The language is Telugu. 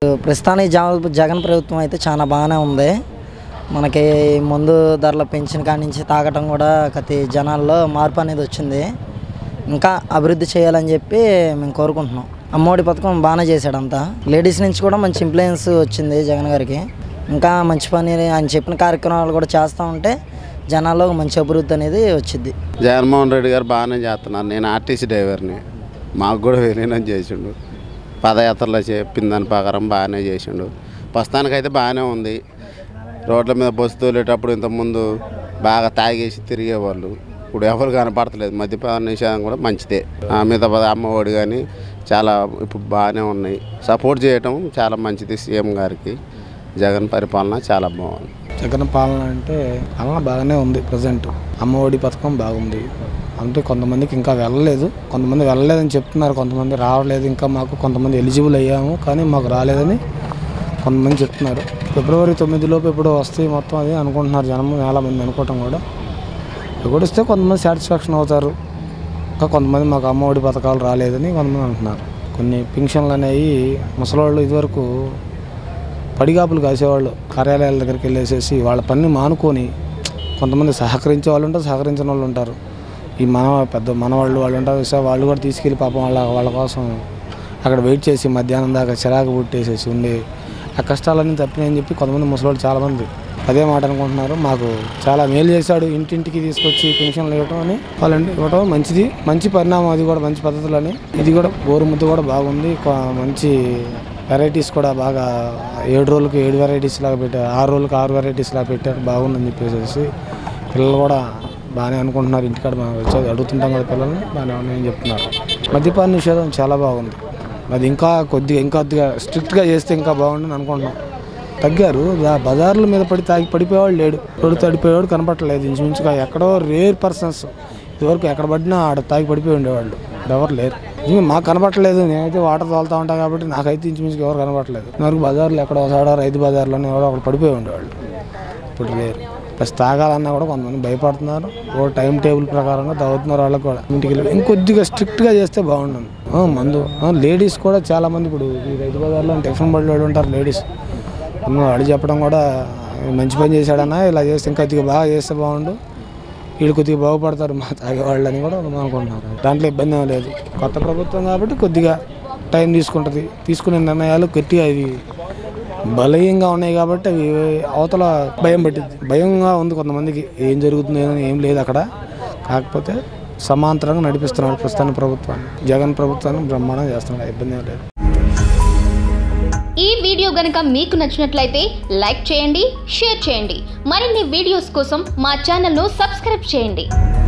ప్రస్తుతానికి జగన్ జగన్ ప్రభుత్వం అయితే చాలా బాగానే ఉంది మనకి ముందు ధరల పెంచిన కాడి నుంచి తాగటం కూడా ప్రతి జనాల్లో మార్పు అనేది వచ్చింది ఇంకా అభివృద్ధి చేయాలని చెప్పి మేము కోరుకుంటున్నాం అమ్మఒడి పథకం బాగానే చేశాడు అంతా లేడీస్ నుంచి కూడా మంచి ఇన్ఫ్లుయెన్స్ వచ్చింది జగన్ గారికి ఇంకా మంచి పని ఆయన చెప్పిన కార్యక్రమాలు కూడా చేస్తూ ఉంటే జనాల్లో ఒక మంచి అభివృద్ధి అనేది వచ్చింది జగన్మోహన్ రెడ్డి గారు బాగానే చేస్తున్నారు నేను ఆర్టీసీ డ్రైవర్ని మాకు కూడా విలీనం చేసిండు పదయాత్రలో చెప్పిన దాని ప్రకారం బాగానే చేసిండు ప్రస్తుతానికైతే బాగానే ఉంది రోడ్ల మీద బస్సు తోలేటప్పుడు ఇంతకుముందు బాగా తాగేసి తిరిగేవాళ్ళు ఇప్పుడు ఎవరు కనపడతలేదు మద్యపాన నిషేధం కూడా మంచిదే ఆ మీద పద అమ్మ ఒడి కానీ చాలా ఇప్పుడు బాగానే ఉన్నాయి సపోర్ట్ చేయటం చాలా మంచిది సీఎం గారికి జగన్ పరిపాలన చాలా బాగుంది జగన్ పాలన అంటే పాలన బాగానే ఉంది ప్రజెంట్ అమ్మఒడి పథకం బాగుంది అంటే కొంతమందికి ఇంకా వెళ్ళలేదు కొంతమంది వెళ్ళలేదని చెప్తున్నారు కొంతమంది రావలేదు ఇంకా మాకు కొంతమంది ఎలిజిబుల్ అయ్యాము కానీ మాకు రాలేదని కొంతమంది చెప్తున్నారు ఫిబ్రవరి తొమ్మిది లోపు ఎప్పుడో వస్తాయి మొత్తం అది అనుకుంటున్నారు జనం చాలా మంది అనుకోవటం కూడా ఇప్పుడు ఇస్తే కొంతమంది సాటిస్ఫాక్షన్ అవుతారు ఇంకా కొంతమంది మాకు అమ్మఒడి పథకాలు రాలేదని కొంతమంది అంటున్నారు కొన్ని పింఛన్లు అనేవి ముసలోళ్ళు ఇదివరకు పడిగాపులు కాసేవాళ్ళు కార్యాలయాల దగ్గరికి వెళ్ళేసేసి వాళ్ళ పని మానుకొని కొంతమంది సహకరించే వాళ్ళు ఉంటారు సహకరించిన వాళ్ళు ఉంటారు ఈ మన పెద్ద మనవాళ్ళు వాళ్ళు ఉంటారు సో వాళ్ళు కూడా తీసుకెళ్ళి పాపం వాళ్ళ వాళ్ళ కోసం అక్కడ వెయిట్ చేసి మధ్యాహ్నం దాకా చిరాకు పుట్టేసేసి ఉండి ఆ కష్టాలన్నీ తప్పినాయని చెప్పి కొంతమంది ముసలోళ్ళు చాలామంది అదే మాట అనుకుంటున్నారు మాకు చాలా మేలు చేశాడు ఇంటింటికి తీసుకొచ్చి పెన్షన్లు ఇవ్వటం అని వాళ్ళంటే ఇవ్వటం మంచిది మంచి పరిణామం అది కూడా మంచి పద్ధతులని ఇది కూడా గోరుముద్ద కూడా బాగుంది కొ- మంచి వెరైటీస్ కూడా బాగా ఏడు రోజులకి ఏడు వెరైటీస్ లాగా పెట్టారు ఆరు రోజులకి ఆరు వెరైటీస్ లాగా పెట్టారు బాగుందని చెప్పేసి పిల్లలు కూడా బాగానే అనుకుంటున్నారు ఇంటికాడ మనం వచ్చి అడుగుతుంటాం కదా పిల్లల్ని బాగానే ఉన్నాయని చెప్తున్నారు మద్యపాన నిషేధం చాలా బాగుంది అది ఇంకా కొద్దిగా ఇంకా కొద్దిగా స్ట్రిక్ట్గా చేస్తే ఇంకా బాగుండని అనుకుంటున్నాం తగ్గారు ఆ బజార్ల మీద పడి తాగి పడిపోయేవాడు లేడు రోడ్డు తడిపోయేవాడు కనపట్టలేదు ఇంచుమించుగా ఎక్కడో రేర్ పర్సన్స్ ఇదివరకు ఎక్కడ పడినా ఆడ తాగి పడిపోయి ఉండేవాళ్ళు ఇప్పుడు ఎవరు లేరు ఇంకా మాకు కనపట్టలేదు నేనైతే వాటర్ తోలుతా ఉంటాను కాబట్టి నాకైతే ఇంచుమించుగా ఎవరు కనపట్టలేదు నాకు బజార్లో ఎక్కడ ఒకసారి రైతు బజార్లోనే ఎవరో అక్కడ పడిపోయి ఉండేవాళ్ళు ఇప్పుడు లేరు ప్లస్ తాగాలన్నా కూడా కొంతమంది భయపడుతున్నారు ఓ టైం టేబుల్ ప్రకారంగా తాగుతున్నారు వాళ్ళకి కూడా ఇంటికి వెళ్ళి ఇంకొద్దిగా స్ట్రిక్ట్గా చేస్తే బాగుండదు ఆ, మందు లేడీస్ కూడా చాలా మంది ఇప్పుడు ఈ రైతు బజార్లో టిఫిన్ బళ్ళు వాళ్ళు ఉంటారు లేడీస్ వాళ్ళు చెప్పడం కూడా మంచి పని చేశాడన్నా ఇలా చేస్తే ఇంకా కొద్దిగా బాగా చేస్తే బాగుండు వీళ్ళు కొద్దిగా బాగుపడతారు మా తాగేవాళ్ళు అని కూడా మనం అనుకుంటున్నారు దాంట్లో ఇబ్బంది ఏం లేదు కొత్త ప్రభుత్వం కాబట్టి కొద్దిగా టైం తీసుకుంటుంది తీసుకునే నిర్ణయాలు గట్టిగా ఇవి బలహీనంగా ఉన్నాయి కాబట్టి అవి అవతల భయం పట్టింది భయంగా ఉంది కొంతమందికి ఏం జరుగుతుంది అని ఏం లేదు అక్కడ కాకపోతే సమాంతరంగా నడిపిస్తున్నాడు ప్రస్తుతానికి ప్రభుత్వాన్ని జగన్ ప్రభుత్వాన్ని బ్రహ్మాండం చేస్తున్నాడు ఇబ్బంది ఏం లేదు ఈ వీడియో గనుక మీకు నచ్చినట్లయితే లైక్ చేయండి షేర్ చేయండి మరిన్ని వీడియోస్ కోసం మా ఛానల్ను సబ్స్క్రైబ్ చేయండి